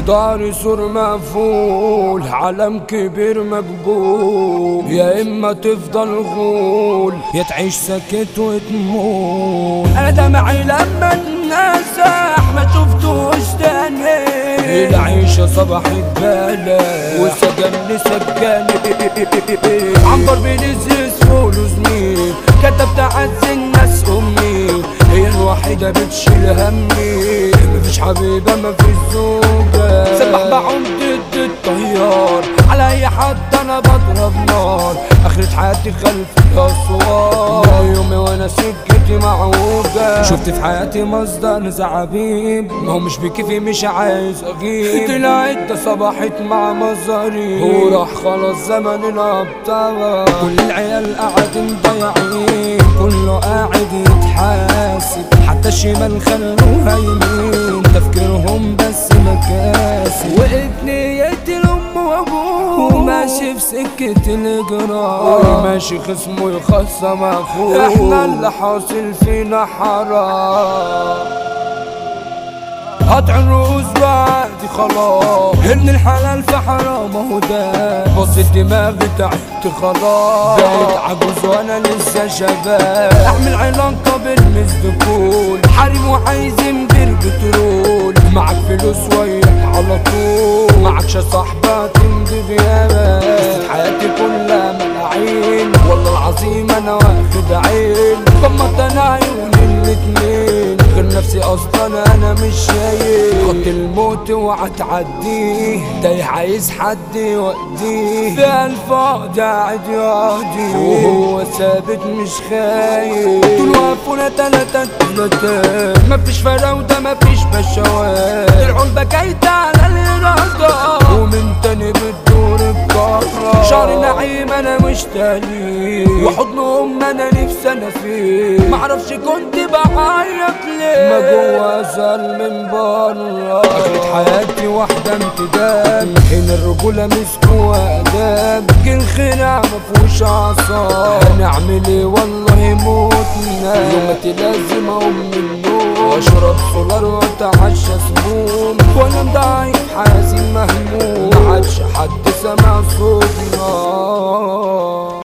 دار سور مقفول علم كبير مقبول يا اما تفضل غول يا تعيش ساكت وتموت انا دمعي لما النسح ما شفتوش تاني العيشة صبحت بلا وسجن سجاني عنبر بنزيز فول وزميل كتبت عز الناس امي هي الوحيدة بتشيل همي مفيش حبيبة مفيش زوجة سبح بعوم ضد الطيار على اي حد انا بضرب نار اخرة حياتي خلف الاسوار يومي وانا سكتي معوجة شفت في حياتي مصدر زعابيب ما هو مش بكيفي مش عايز اغيب طلعت ده صبحت مع مظهري وراح خلاص زمن الابطال كل العيال قاعدين ضايعين كله قاعد يتحاسب حتى الشمال خلوها يمين تفكيرهم بس مكاسب وقت نيتي الام وابوه ماشي في سكة الإجرام ماشي خصمه يخصم أخوه احنا اللي حاصل فينا حرام قطع الرؤوس بعدي خلاص ابن الحلال في حرام اهو ده بص الدماغ تعبت خلاص بقيت عجوز وانا لسه شباب احمل علاقه بالمزدكول حريم وعايزين بالبترول معك فلوس وياك على طول معكش صاحبة تمضي غيابك حياتي كلها ملاعين والله العظيم انا واخد عين غمضت انا عيوني الاتنين غير نفسي اصلا انا مش شايف خط الموت وهتعديه تايه عايز حد يوديه في الفاضي قاعد يهدي وهو ثابت مش خايف طول وقفونا تلاتة تلاتات مفيش فراودة مفيش بشوات العون بكيت على الإرادة ومن تاني بتدور الكهرباء شعر نعيم انا مش تاني وحضن ام انا نفسي انا فيه معرفش كنت بعيط ليه ما جوا ازل من بره اخرة حياتي واحدة امتداد هنا الرجولة مسكوا اداب جه الخناع مفهوش اعصاب هنعمل ايه والله موتنا يومتي لازم اقوم من النوم واشرب سولار واتعشى سموم وانا ضعيف حاسس مهموم ما عادش حد سمع صوتنا